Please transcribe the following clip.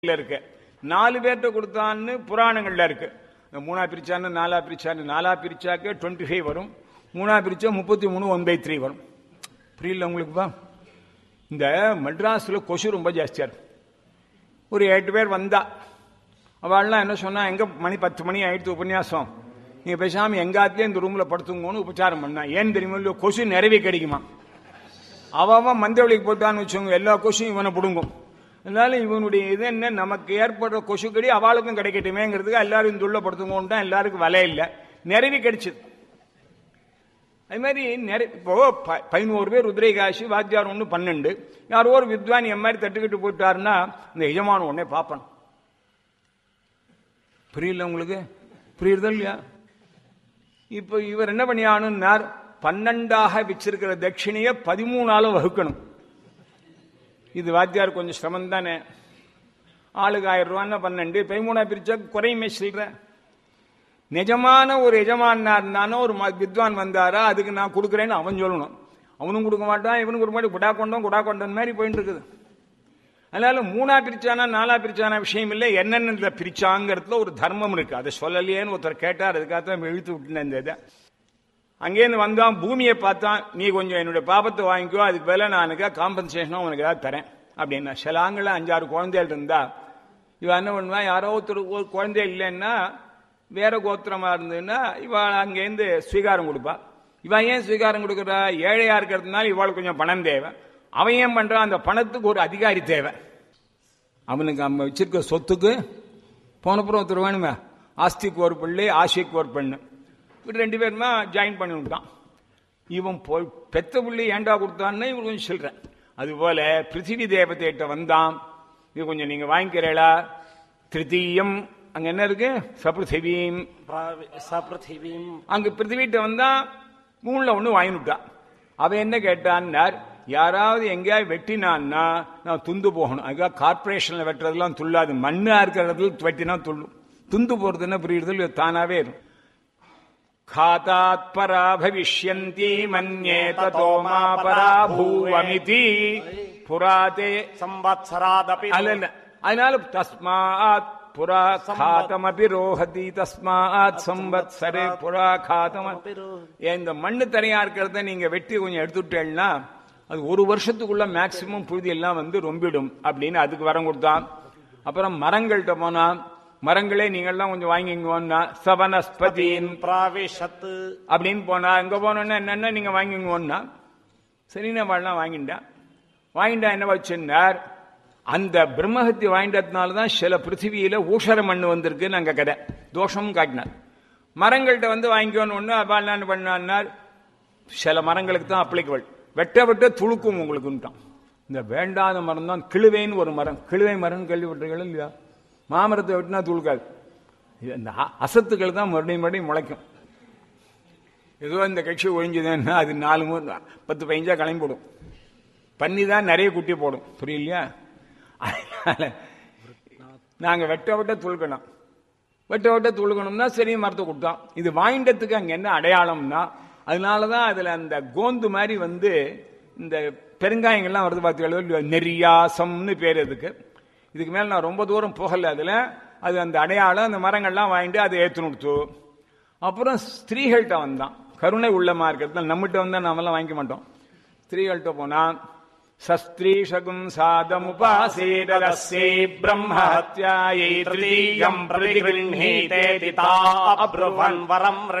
இருக்கு நாலு பேர்கிட்ட கொடுத்தான்னு புராணங்கள்ல இருக்கு இந்த மூணா பிரிச்சான்னு நாலா பிரிச்சான்னு நாலா பிரிச்சாக்க டுவெண்ட்டி ஃபைவ் வரும் மூணா பிரிச்சா முப்பத்தி மூணு ஒன் பை த்ரீ வரும் புரியல உங்களுக்குப்பா இந்த மெட்ராஸில் கொசு ரொம்ப ஜாஸ்தியா இருக்கு ஒரு எட்டு பேர் வந்தா அவள்லாம் என்ன சொன்னா எங்க மணி பத்து மணி ஆயிடுத்து உபன்யாசம் நீங்க பேசாம எங்காத்திலே இந்த ரூம்ல படுத்துங்கன்னு உபச்சாரம் பண்ணா ஏன் தெரியுமா இல்லையோ கொசு நிறைவே கிடைக்குமா அவன் அவன் மந்தவெளிக்கு போட்டான்னு வச்சுக்கோங்க எல்லா கொசும் இவனை பிடுங்கும் அதனால இவனுடைய இது என்ன நமக்கு ஏற்படுற கொசு கடி அவளுக்கும் கிடைக்கட்டுமேங்கிறதுக்கு எல்லாரும் இந்த உள்ள படுத்துங்கன்னு தான் எல்லாருக்கும் வலை இல்லை நிறைவி கிடைச்சது அது மாதிரி நிறைய இப்போ ப- பதினோரு பேர் உதிரைகாசி வாத்தியார் ஒன்று பன்னெண்டு யாரோ ஒரு வித்வான் என் மாதிரி தட்டுக்கிட்டு போயிட்டாருன்னா இந்த எஜமான் உடனே பார்ப்பேன் புரியல உங்களுக்கு புரியுறதா இல்லையா இப்போ இவர் என்ன பண்ணியானுன்னார் பன்னெண்டாக வச்சிருக்கிற தட்சிணையை பதிமூணால வகுக்கணும் இது வாத்தியார் கொஞ்சம் சிரமம் தானே ஆளுக்கு ஆயிரம் ரூபான்னா பன்னெண்டு பதிமூணா பிரிச்சா குறையுமே சில்ற நிஜமான ஒரு எஜமானார்னானோ ஒரு ம- வித்வான் வந்தாரா அதுக்கு நான் கொடுக்குறேன்னு அவன் சொல்லணும் அவனும் கொடுக்க மாட்டான் இவனும் கொடுக்க மாட்டான் குடா கொண்டோம் குடா கொண்டோம் மாதிரி போயிட்டு இருக்குது அதனால மூணா பிரிச்சானா நாலா பிரிச்சானா விஷயம் இல்லை என்னென்ன பிரிச்சாங்கிறதுல ஒரு தர்மம் இருக்கு அதை சொல்லலையேன்னு ஒருத்தர் கேட்டார் அதுக்காக தான் இழுத்து விட்டுனேன் இந்த இதை அங்கேருந்து வந்தான் பூமியை பார்த்தான் நீ கொஞ்சம் என்னுடைய பாபத்தை வாங்கிக்கோ அதுக்கு பதிலா நான் எனக்கு காம்பன்சேஷனும் உனக்கு ஏதாவது தரேன் அப்படின்னா சில ஆண்கள் அஞ்சாறு குழந்தைகள் இருந்தா இவன் என்ன பண்ணுவான் யாரோ ஒருத்தர் ஒரு குழந்தை இல்லைன்னா வேற கோத்திரமா இருந்ததுன்னா இவள் அங்கேருந்து ஸ்வீகாரம் கொடுப்பா இவன் ஏன் ஸ்வீகாரம் கொடுக்குறா ஏழையா இருக்கிறதுனால இவாளுக்கு கொஞ்சம் பணம் தேவை அவன் ஏன் பண்றான் அந்த பணத்துக்கு ஒரு அதிகாரி தேவை அவனுக்கு நம்ம வச்சிருக்க சொத்துக்கு போனப்புறம் ஒருத்தர் வேணுமே ஆஸ்திக்கு ஒரு பிள்ளை ஆசைக்கு ஒரு பெண்ணு இப்படி ரெண்டு பேருமா ஜாயின் பண்ணி விட்டான் இவன் போய் பெத்த புள்ளி ஏண்டா கொடுத்தான்னு இவன் கொஞ்சம் சொல்றேன் அதுபோல பிருத்திவி தேவதைகிட்ட வந்தான் இது கொஞ்சம் நீங்க வாங்கிக்கிறீங்களா திருத்தீயம் அங்க என்ன இருக்கு சபிருத்திவீம் பிராவி- சபிருத்திவீம் அங்க பிருத்திவிட்ட வந்தா மூணுல ஒண்ணு வாங்கினுட்டான் அவன் என்ன கேட்டான்னார் யாராவது எங்கேயாவது வெட்டினான்னா நான் துந்து போகணும் அதுக்காக கார்பரேஷன்ல வெட்டுறதெல்லாம் துள்ளாது மண்ணா இருக்கிறதுல வெட்டினா துள்ளும் துந்து போறது என்ன புரியுறது தானாவே இருக்கும் खातात् परा भविष्यन्ति मन्ये ततो मा परा भूवमिति पुराते சம்பத்சராதபி அல்ல அதனால தஸ்மாத் புரா காத்தமபி ரோஹதி தஸ்மாத் சம்பத்சரே புரா காத்தம் ஏன் இந்த மண்ணு தரையா இருக்கிறத நீங்க வெட்டி கொஞ்சம் எடுத்துட்டேன்னா அது ஒரு வருஷத்துக்குள்ள மேக்சிமம் புழுதி எல்லாம் வந்து ரொம்பிடும் அப்படின்னு அதுக்கு வரம் கொடுத்தான் அப்புறம் மரங்கள்கிட்ட போனா மரங்களே நீங்கள்லாம் கொஞ்சம் வாங்கிங்கோன்னா சவனஸ்பதியின் பிராவிஷத்து அப்படின்னு போனா எங்க போனோன்னா என்னென்ன நீங்க வாங்கிங்கோன்னா சரி நான் வாழலாம் வாங்கிட்டேன் வாங்கிட்டா என்ன வச்சுன்னார் அந்த பிரம்மஹத்தி வாங்கிட்டதுனால தான் சில பிருத்திவியில ஊஷர மண் வந்திருக்கு நாங்க கதை தோஷமும் காட்டினார் மரங்கள்கிட்ட வந்து வாங்கிக்கோன்னு ஒண்ணு அவள் என்ன பண்ணார் சில மரங்களுக்கு தான் அப்ளிகபிள் வெட்ட வெட்ட துளுக்கும் உங்களுக்குன்ட்டான் இந்த வேண்டாத மரம் தான் கிழுவைன்னு ஒரு மரம் கிழுவை மரம் கேள்விப்பட்டீங்களா இல்லையா மாமரத்தை வெட்டினா துளுக்காது இது இந்த அ- அசத்துக்கள் தான் மறுபடியும் மறுபடியும் முளைக்கும் ஏதோ இந்த கட்சி ஒழிஞ்சுதுன்னா அது நாலு மூணு பத்து பதினஞ்சா கிளம்பி போடும் பன்னி தான் நிறைய குட்டி போடும் புரியலையா அதனால நாங்க வெட்ட வெட்ட துளுக்கணும் வெட்ட வெட்ட துளுக்கணும்னா சரி மரத்தை கொடுத்தோம் இது வாங்கிட்டதுக்கு அங்க என்ன அடையாளம்னா அதனாலதான் அதுல அந்த கோந்து மாதிரி வந்து இந்த பெருங்காயங்கள்லாம் வருது பார்த்தீங்களா நெறியாசம்னு பேர் அதுக்கு இதுக்கு மேல நான் ரொம்ப தூரம் போகல அதுல அது அந்த அடையாளம் அந்த மரங்கள்லாம் வாங்கிட்டு அதை ஏத்து கொடுத்து அப்புறம் ஸ்திரீகள்கிட்ட வந்தான் கருணை உள்ளமா இருக்கிறது நம்மகிட்ட வந்தா நாமெல்லாம் வாங்கிக்க மாட்டோம் ஸ்திரீகள்கிட்ட போனா சஸ்திரீஷகும் சாதமுபாசேதஸ்யை பிரம்மஹத்யாயை திருதீயம் பிரதிகிருஹீதேதி தா அப்ருவன் வரம்